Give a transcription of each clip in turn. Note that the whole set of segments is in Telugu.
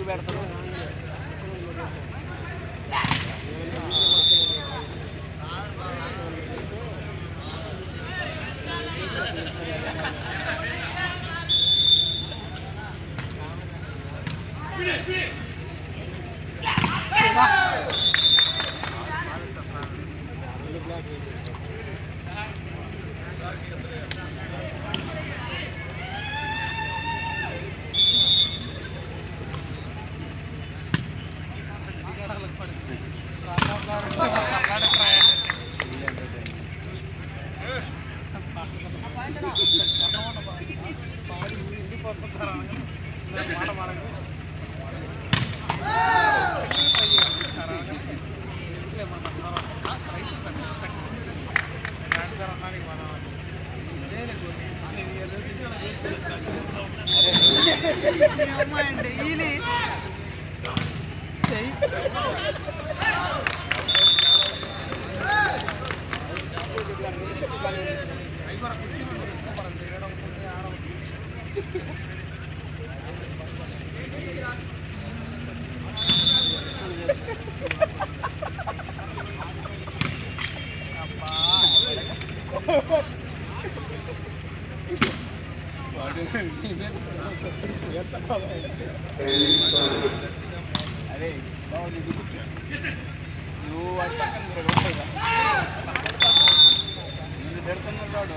ఎందుకు పెడతారు అరే బాబు నీకు కూర్చో నువ్వు వాడి పక్కన తిరగ నిన్ను తిడుతున్నాడు వాడు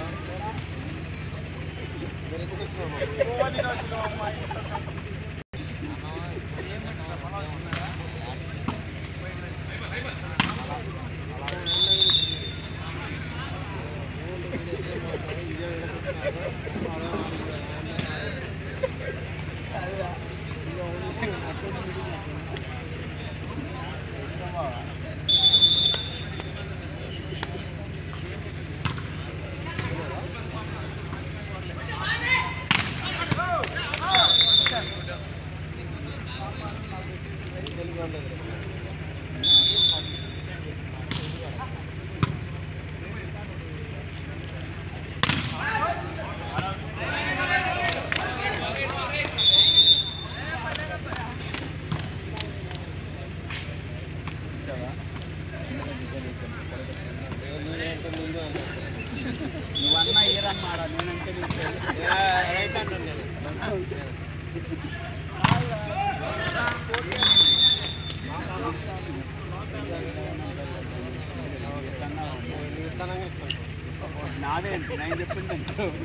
చూసావా నువ్వు అన్న ఇయరన్నమాట నేనంటే నీకు నాదే నేను చెప్పింది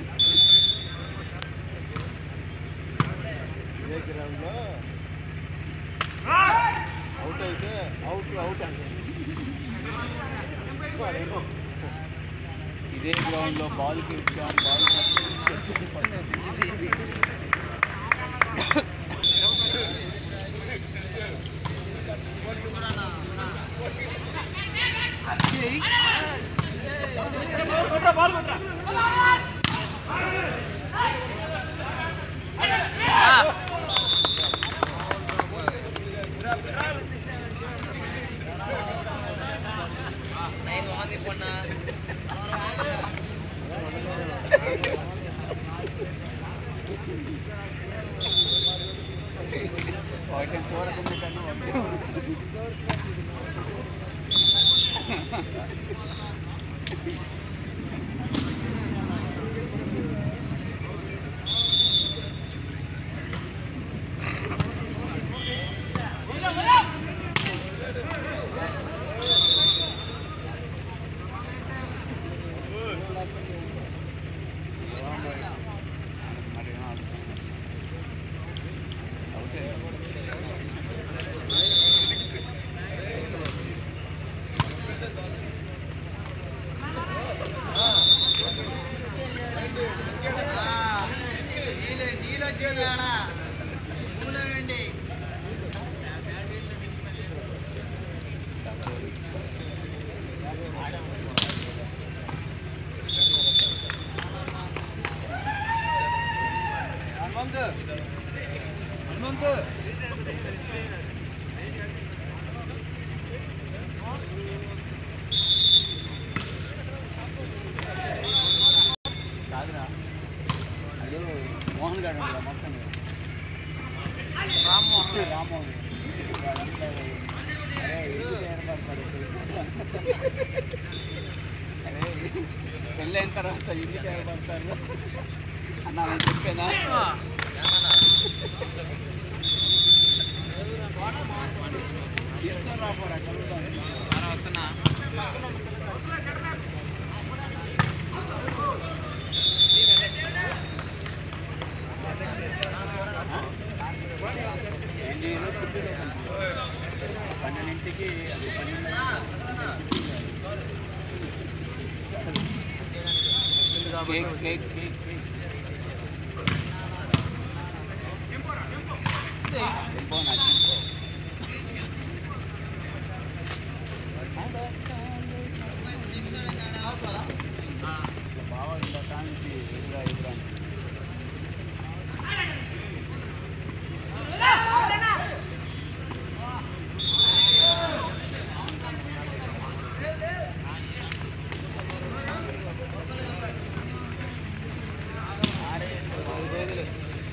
ఇదే గ్రౌండ్లో అవుట్ అయితే అవుట్ అవుట్ అంటే ఇదే గ్రౌండ్ లో బాల్ కి ఇచ్చాం బాల్ ఒకటి కోరకుండా కన్నా ఒకటి మరి ఏం ఆడుతుంది? అవుతే హనుమంత్ హనుమంత్ కాదురా అదే మోహన్ గారు ఉన్నాడు మొత్తం రామ్మోహన్ రామోడు వాడంతా అరే ఎందుకు ఏర్పడతాడు అరే పెళ్ళైన తర్వాత ఎందుకు ఏర్పడతారు అన్న నేను చెప్పేనా తీసుకొని రాపోరా కలుగుతాను నేను పుట్టిన పన్నెండింటికి అది పన్నెండు cake cake cake cake tempo నా టెంపో బాగా ఇలా కానించి ఎదురా ఎదురా నాలుగు రోజులు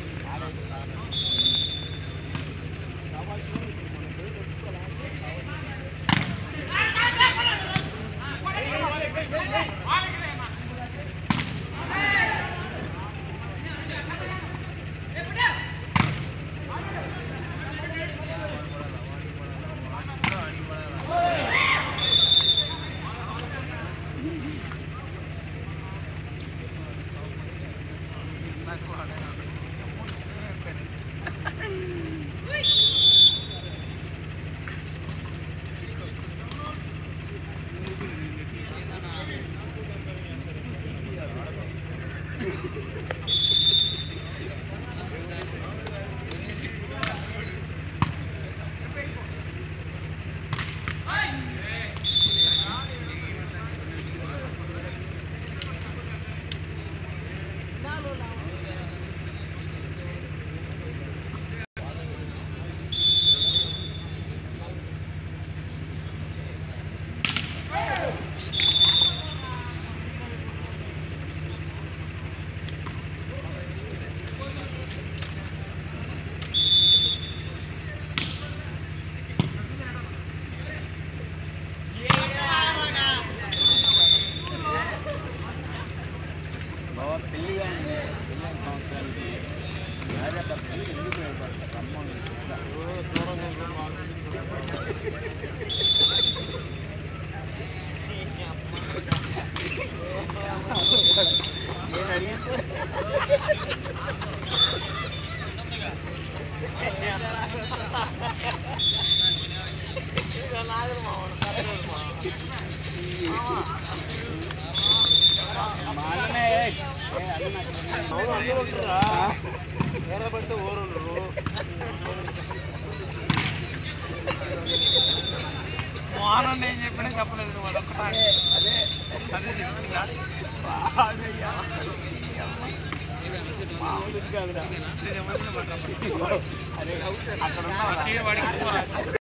బాబా పెళ్ళి కానీ పెళ్ళైన సంవత్సరానికి భార్య భర్తలు ఎందుకు ఏర్పడతారు అమ్మ నేను అడిగితే మా అన్ననే ఏ అన్న నాకు అవును అందరూ ఉంటారా వేరే పడితే ఊరుండరు మోహన్ నేను చెప్పినా చెప్పలేదు నువ్వు అదొక్కటా అదే అదే చెప్తున్నా బాగయ్యా మామూలు కాదురా నేను ఎవరిని మాట్లాడతాను అరే అక్కడ ఉన్న చేయవాడికి